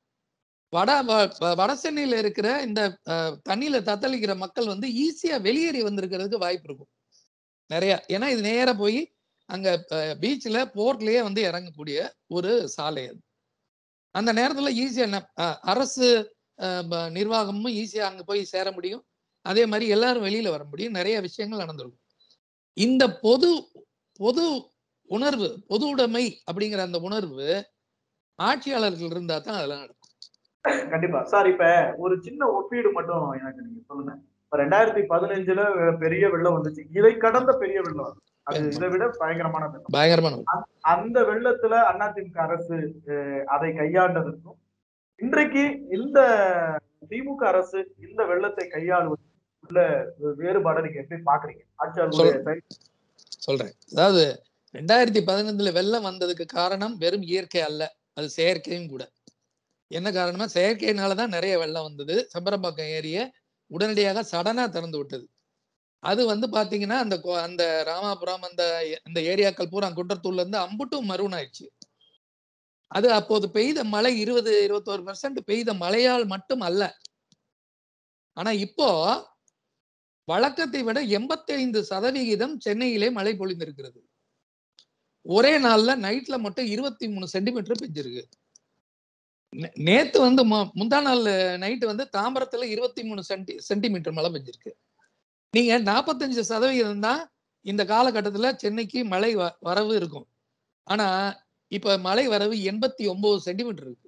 வட வ- வ- வட சென்னையில இருக்கிற இந்த அஹ், தண்ணியில தத்தளிக்கிற மக்கள் வந்து ஈஸியா வெளியேறி வந்திருக்கிறதுக்கு வாய்ப்பு இருக்கும் நிறைய ஏன்னா இது நேரா போய் அங்க பீச்ல போர்ட்லயே வந்து இறங்கக்கூடிய ஒரு சாலை அது அந்த நேரத்துல ஈஸியா அரசு அஹ், ப- நிர்வாகமும் ஈஸியா அங்க போய் சேர முடியும் அதே மாதிரி எல்லாரும் வெளியில வர முடியும் நிறைய விஷயங்கள் நடந்திருக்கும் இந்த பொது பொது உணர்வு பொது உடைமை அப்படிங்கிற அந்த உணர்வு ஆட்சியாளர்கள் இருந்தா தான் அதெல்லாம் நடக்கும் கண்டிப்பா சார் இப்ப ஒரு சின்ன ஒப்பீடு மட்டும் எனக்கு நீங்க சொல்லுங்க இப்ப ரெண்டாயிரத்தி பதினஞ்சுல பெரிய வெள்ளம் வந்துச்சு இதை கடந்த பெரிய வெள்ளம் அது. அது இதை விட பயங்கரமான வெள்ளம் பயங்கரமான ஒரு- அந்த வெள்ளத்துல அதிமுக அரசு அஹ், அதை கையாண்டதற்கும் இன்றைக்கு இந்த திமுக அரசு இந்த வெள்ளத்தை கையாளுவது உள்ள வேறுபாடை நீங்க எப்படி பாக்குறீங்க ஆட்சியாளர்களுடைய செயல் சொல்றேன் அதாவது ரெண்டாயிரத்தி பதினைந்துல வெள்ளம் வந்ததுக்கு காரணம் வெறும் இயற்கை அல்ல அது செயற்கையும் கூட என்ன காரணமா செயற்கையினாலதான் நிறைய வெள்ளம் வந்தது செம்பரம்பாக்கம் ஏரிய உடனடியாக சடனா திறந்து விட்டது அது வந்து பாத்தீங்கன்னா அந்த கோ- அந்த ராமாபுரம் அந்த அந்த ஏரியாக்கள் பூரா குன்றத்தூர்ல இருந்து அம்புட்டும் மருவன் ஆயிடுச்சு அது அப்போது பெய்த மழை இருபது இருபத்தோரு பெர்சன்ட் பெய்த மழையால் மட்டும் அல்ல ஆனா இப்போ வழக்கத்தை விட எண்பத்தி ஐந்து சதவிகிதம் சென்னையிலே மழை பொழிந்திருக்கிறது ஒரே நாள்ல நைட்ல மட்டும் இருபத்தி மூணு சென்டிமீட்டர் பெஞ்சிருக்கு நே- நேத்து வந்து மு- முந்தா நாள் நைட்டு வந்து தாம்பரத்துல இருபத்தி மூணு சென்டி சென்டிமீட்டர் மழை பெஞ்சிருக்கு நீங்க நாற்பத்தஞ்சு சதவிகிதம் தான் இந்த காலகட்டத்துல சென்னைக்கு மழை வ- வரவு இருக்கும் ஆனா இப்ப மழை வரவு எண்பத்தி ஒன்பது சென்டிமீட்டர் இருக்கு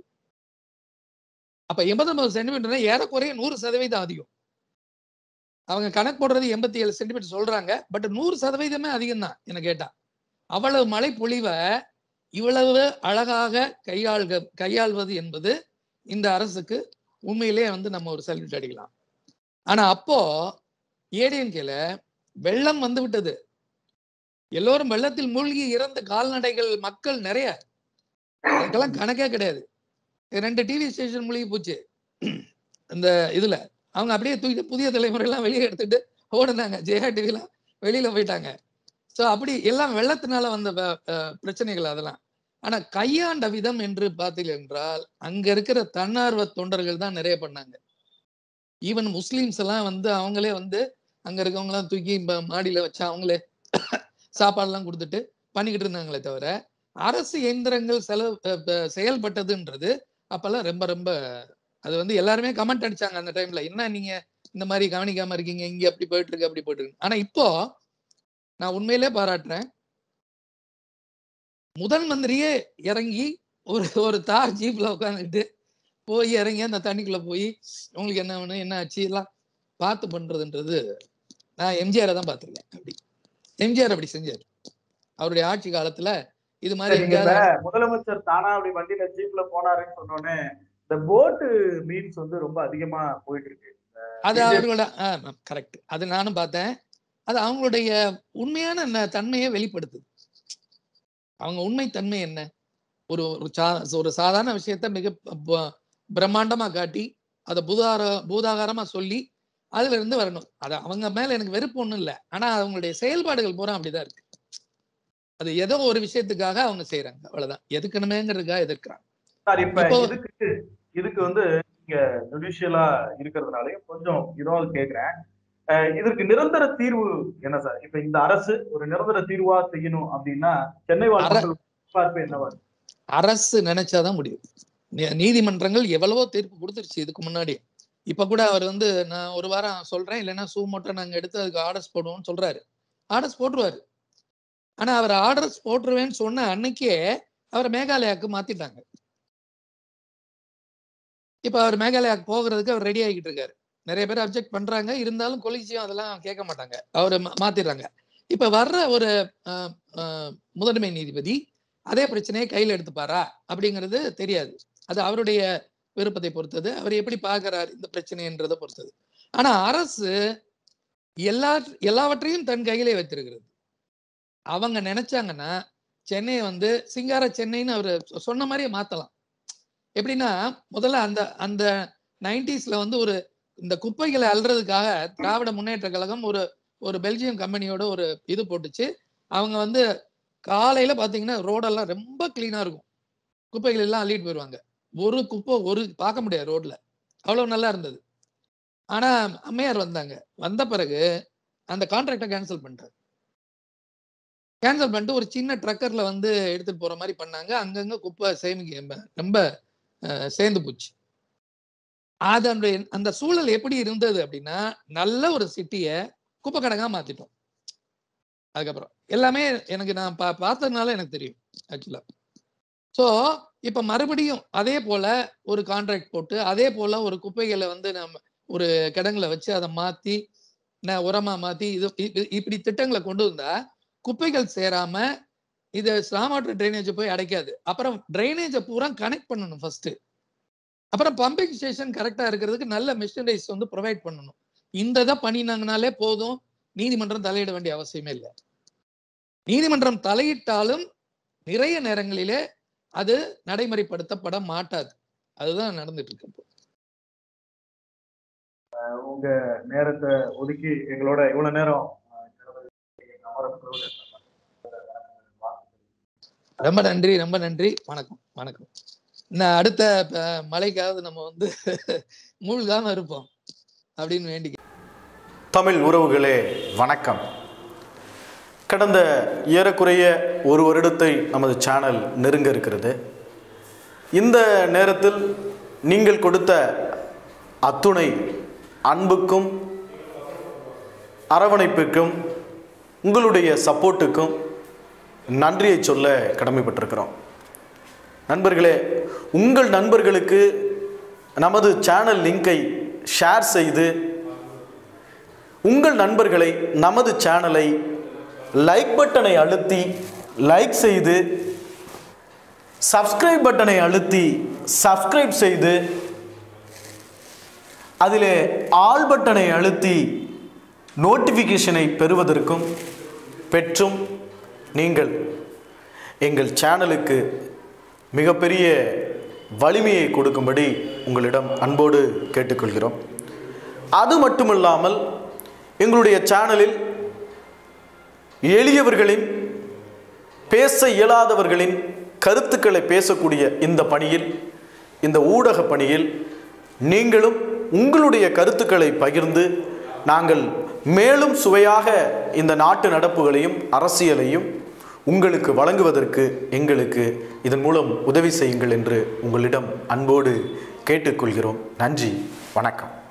அப்ப எண்பத்தி ஒன்பது சென்டிமீட்டர்னா ஏறக்குறைய நூறு சதவீதம் அதிகம் அவங்க கணக்கு போடுறது எண்பத்தி ஏழு சென்டிமீட்டர் சொல்றாங்க பட் நூறு சதவீதமே அதிகம் தான் என்ன கேட்டா அவ்வளவு மழை பொழிவை இவ்வளவு அழகாக கையாள்க கையாள்வது என்பது இந்த அரசுக்கு உண்மையிலேயே வந்து நம்ம ஒரு சல்யூட் அடிக்கலாம் ஆனா அப்போ ஏடிஎம்கேல வெள்ளம் வந்து விட்டது எல்லோரும் வெள்ளத்தில் மூழ்கி இறந்த கால்நடைகள் மக்கள் நிறைய அதுக்கெல்லாம் கணக்கே கிடையாது ரெண்டு டிவி ஸ்டேஷன் மூழ்கி போச்சு இந்த இதுல அவங்க அப்படியே தூக்கிட்டு புதிய தலைமுறையெல்லாம் வெளியே எடுத்துட்டு ஓடுனாங்க ஜெயா டிவிலாம் வெளியில போயிட்டாங்க ஸோ அப்படி எல்லாம் வெள்ளத்தினால வந்த வ- அஹ் பிரச்சனைகள் அதெல்லாம் ஆனா கையாண்ட விதம் என்று பார்த்தீர்கள் என்றால் அங்க இருக்கிற தன்னார்வ தொண்டர்கள் தான் நிறைய பண்ணாங்க ஈவன் முஸ்லிம்ஸ் எல்லாம் வந்து அவங்களே வந்து அங்க இருக்கவங்க எல்லாம் தூக்கி ப- மாடியில வச்சு அவங்களே சாப்பாடுலாம் கொடுத்துட்டு பண்ணிக்கிட்டு இருந்தாங்களே தவிர அரசு இயந்திரங்கள் செலவு அஹ் ப- செயல்பட்டதுன்றது அப்பெல்லாம் ரொம்ப ரொம்ப அது வந்து எல்லாருமே கமெண்ட் அடிச்சாங்க அந்த டைம்ல என்ன நீங்க இந்த மாதிரி கவனிக்காம இருக்கீங்க இங்க அப்படி போயிட்டு இருக்கு அப்படி போயிட்டு இருக்கு ஆனா இப்போ நான் உண்மையிலே பாராட்டுறேன் முதல் மந்திரியே இறங்கி ஒரு ஒரு தார் ஜீப்ல உட்காந்துட்டு போய் இறங்கி அந்த தண்ணிக்குள்ள போய் உங்களுக்கு என்ன வேணும் என்ன ஆச்சு எல்லாம் பார்த்து பண்றதுன்றது நான் எம்ஜிஆரை தான் பார்த்திருக்கேன் அப்படி எம்ஜிஆர் அப்படி செஞ்சார் அவருடைய ஆட்சி காலத்துல இது மாதிரி நீங்க எங்கேயாவது இப்ப முதலமைச்சர் தானா அப்படி வண்டியில ஜீப்ல போனாருன்னு சொன்னோடனே இந்த போட்டு மீன்ஸ் வந்து ரொம்ப அதிகமா போயிட்டு இருக்கு அது BJP அவர்களோட கரெக்ட் அது நானும் பார்த்தேன் அது அவங்களுடைய உண்மையான ந- தன்மையை வெளிப்படுத்துது அவங்க உண்மை தன்மை என்ன ஒரு ஒரு சா- ஒரு சாதாரண விஷயத்த மிக ப- பிரம்மாண்டமா காட்டி அதை பூதார பூதாகாரமா சொல்லி அதுல இருந்து வரணும் அது அவங்க மேல எனக்கு வெறுப்பு ஒண்ணும் இல்லை ஆனா அவங்களுடைய செயல்பாடுகள் பூரா அப்படிதான் இருக்கு அது ஏதோ ஒரு விஷயத்துக்காக அவங்க செய்யறாங்க அவ்வளவுதான் எதுக்கணுமேங்கிறதுக்காக எதிர்க்கிறாங்க சார் இப்ப இப்போ- இதுக்கு இதுக்கு வந்து நீங்க ஜுடிஷியலா இருக்கிறதுனாலயும் கொஞ்சம் இதாவது கேக்குறேன் அஹ் இதற்கு நிரந்தர தீர்வு என்ன சார் இப்ப இந்த அரசு ஒரு நிரந்தர தீர்வா செய்யணும் அப்படின்னா சென்னை வாழ் அர- மக்கள் எதிர்பார்ப்பு என்னவா இருக்கு? அரசு நினைச்சாதான் முடியும் நீ- நீதிமன்றங்கள் எவ்வளவோ தீர்ப்பு கொடுத்துருச்சு இதுக்கு முன்னாடி இப்ப கூட அவர் வந்து நான் ஒரு வாரம் சொல்றேன் இல்லைன்னா சூ மட்டும் நாங்க எடுத்து அதுக்கு ஆர்டர்ஸ் போடுவோம்னு சொல்றாரு ஆர்டர்ஸ் போட்டுருவாரு ஆனா அவர் ஆர்டர்ஸ் போட்டுருவேன்னு சொன்ன அன்னைக்கே அவர் மேகாலயாவுக்கு மாத்திட்டாங்க இப்ப அவர் மேகாலயாவுக்கு போகிறதுக்கு அவர் ரெடி ஆகிட்டு இருக்காரு நிறைய பேர் அப்செக்ட் பண்றாங்க இருந்தாலும் கொலிஜியம் அதெல்லாம் கேட்க மாட்டாங்க அவரை மா- மாத்திடுறாங்க இப்ப வர்ற ஒரு அஹ், அஹ், முதன்மை நீதிபதி அதே பிரச்சனையை கையில் எடுத்துப்பாரா அப்படிங்கிறது தெரியாது அது அவருடைய விருப்பத்தை பொறுத்தது அவர் எப்படி பார்க்கறாரு இந்த பிரச்சனைன்றதை பொறுத்தது ஆனா அரசு எல்லா எல்லாவற்றையும் தன் கையிலே வைத்திருக்கிறது அவங்க நினைச்சாங்கன்னா சென்னையை வந்து சிங்கார சென்னைன்னு அவர் சொன்ன மாதிரியே மாத்தலாம் எப்படின்னா முதல்ல அந்த அந்த நைன்டிஸ்ல வந்து ஒரு இந்த குப்பைகளை அல்றதுக்காக திராவிட முன்னேற்ற கழகம் ஒரு ஒரு பெல்ஜியம் கம்பெனியோட ஒரு இது போட்டுச்சு அவங்க வந்து காலையில பாத்தீங்கன்னா ரோடெல்லாம் ரொம்ப கிளீனா இருக்கும் குப்பைகள் எல்லாம் அள்ளிட்டு போயிடுவாங்க ஒரு குப்பை ஒரு பார்க்க முடியாது ரோட்ல அவ்வளவு நல்லா இருந்தது ஆனா அம்மையார் வந்தாங்க வந்த பிறகு அந்த கான்ட்ராக்டை கேன்சல் பண்ணிட்டாரு கேன்சல் பண்ணிட்டு ஒரு சின்ன ட்ரக்கர்ல வந்து எடுத்துட்டு போற மாதிரி பண்ணாங்க அங்கங்க குப்பை சேமிக்க ரொம்ப அஹ், சேர்ந்து போச்சு அது அந்த அந்த சூழல் எப்படி இருந்தது அப்படின்னா நல்ல ஒரு சிட்டியை குப்பை கடங்கா மாத்திட்டோம் அதுக்கப்புறம் எல்லாமே எனக்கு நான் பா பார்த்ததுனால எனக்கு தெரியும் ஆக்சுவலா ஸோ இப்ப மறுபடியும் அதே போல ஒரு கான்ட்ராக்ட் போட்டு அதே போல ஒரு குப்பைகளை வந்து நம்ம ஒரு கிடங்குல வச்சு அதை மாத்தி நான் உரமா மாத்தி இது இ- இப்படி திட்டங்களை கொண்டு வந்தா குப்பைகள் சேராம இது ஸ்லாமாட்டர் ட்ரைனேஜ் போய் அடைக்காது அப்புறம் ட்ரைனேஜை பூரா கனெக்ட் பண்ணணும் ஃபர்ஸ்ட் அப்புறம் பம்பிங் ஸ்டேஷன் கரெக்டா இருக்கிறதுக்கு நல்ல மிஷினரிஸ் வந்து ப்ரொவைட் பண்ணணும் இந்த இதை பண்ணினாங்கனாலே போதும் நீதிமன்றம் தலையிட வேண்டிய அவசியமே இல்லை நீதிமன்றம் தலையிட்டாலும் நிறைய நேரங்களிலே அது நடைமுறைப்படுத்தப்பட மாட்டாது அதுதான் நடந்துட்டு இருக்கு இப்போ. உங்க நேரத்தை ஒதுக்கி எங்களோட இவ்வளவு நேரம் அஹ், அமரப்போடு ரொம்ப நன்றி ரொம்ப நன்றி வணக்கம் வணக்கம் இன்னும் அடுத்த அஹ், மழைக்காவது நம்ம வந்து மூழ்காம இருப்போம் அப்படின்னு வேண்டிக்க தமிழ் உறவுகளே வணக்கம் கடந்த ஏறக்குறைய ஒரு வருடத்தை நமது சேனல் நெருங்க இருக்கிறது இந்த நேரத்தில் நீங்கள் கொடுத்த அத்துணை அன்புக்கும் அரவணைப்புக்கும் உங்களுடைய சப்போர்ட்டுக்கும் நன்றியை சொல்ல கடமைப்பட்டிருக்கிறோம் நண்பர்களே உங்கள் நண்பர்களுக்கு நமது சேனல் லிங்கை ஷேர் செய்து உங்கள் நண்பர்களை நமது சேனலை லைக் பட்டனை அழுத்தி லைக் செய்து சப்ஸ்கிரைப் பட்டனை அழுத்தி சப்ஸ்கிரைப் செய்து அதிலே ஆல் பட்டனை அழுத்தி நோட்டிஃபிகேஷனை பெறுவதற்கும் பெற்றும் நீங்கள் எங்கள் சேனலுக்கு மிகப்பெரிய வலிமையை கொடுக்கும்படி உங்களிடம் அன்போடு கேட்டுக்கொள்கிறோம் அது மட்டுமல்லாமல் எங்களுடைய சேனலில் எளியவர்களின் பேச இயலாதவர்களின் கருத்துக்களை பேசக்கூடிய இந்த பணியில் இந்த ஊடக பணியில் நீங்களும் உங்களுடைய கருத்துக்களை பகிர்ந்து நாங்கள் மேலும் சுவையாக இந்த நாட்டு நடப்புகளையும் அரசியலையும் உங்களுக்கு வழங்குவதற்கு எங்களுக்கு இதன் மூலம் உதவி செய்யுங்கள் என்று உங்களிடம் அன்போடு கேட்டுக்கொள்கிறோம் நன்றி வணக்கம்